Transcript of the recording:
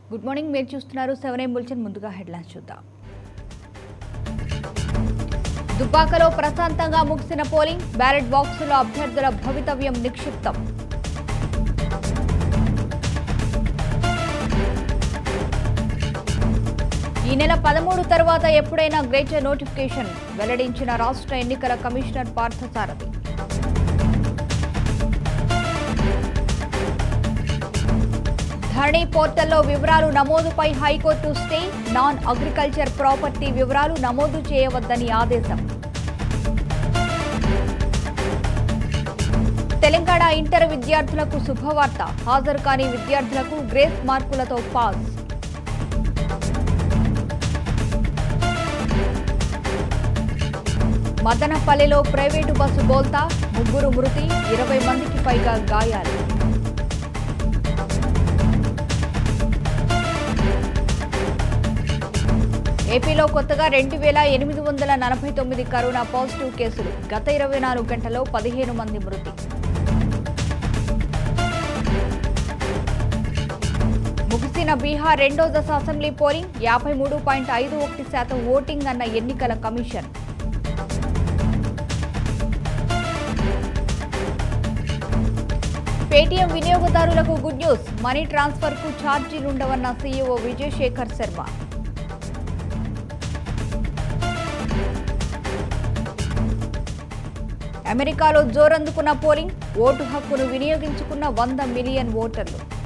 good morning మీరు చూస్తున్నారు seven M bulletin ముందుగా హెడ్లైన్స్ చూద్దాం దుబ్బాకలో ప్రశాంతంగా ముగిసిన పోలింగ్ బ్యాలెట్ బాక్సులో అభ్యర్థుల భవితవ్యం నిక్షిప్తం ఈ నెల పదమూడు తర్వాత ఎప్పుడైనా గ్రేటర్ నోటిఫికేషన్ వెల్లడించిన రాష్ట్ర ఎన్నికల కమిషనర్ పార్థసారథి ధరణి పోర్టల్లో వివరాలు నమోదుపై high court stay non agriculture property వివరాలు నమోదు చేయవద్దని ఆదేశం తెలంగాణ ఇంటర్ విద్యార్థులకు శుభవార్త హాజరు కాని విద్యార్థులకు గ్రేస్ మార్కులతో పాస్ మదనపల్లిలో ప్రైవేటు బస్సు బోల్తా ముగ్గురు మృతి ఇరవై మందికి పైగా గాయాలు ఏపీలో కొత్తగా రెండు వేల ఎనిమిది వందల నలభై తొమ్మిది కరోనా పాజిటివ్ కేసులు గత ఇరవై నాలుగు గంటల్లో పదిహేను మంది మృతి ముగిసిన బీహార్ రెండో దశ అసెంబ్లీ పోలింగ్ యాభై మూడు పాయింట్ ఐదు ఒకటి శాతం ఓటింగ్ అన్న ఎన్నికల కమిషన్ పేటీఎం వినియోగదారులకు గుడ్ న్యూస్ మనీ ట్రాన్స్ఫర్ కు ఛార్జీలుండవన్న సీఈఓ విజయశేఖర్ శర్మ అమెరికాలో జోరందుకున్న పోలింగ్ ఓటు హక్కును వినియోగించుకున్న వంద మిలియన్ ఓటర్లు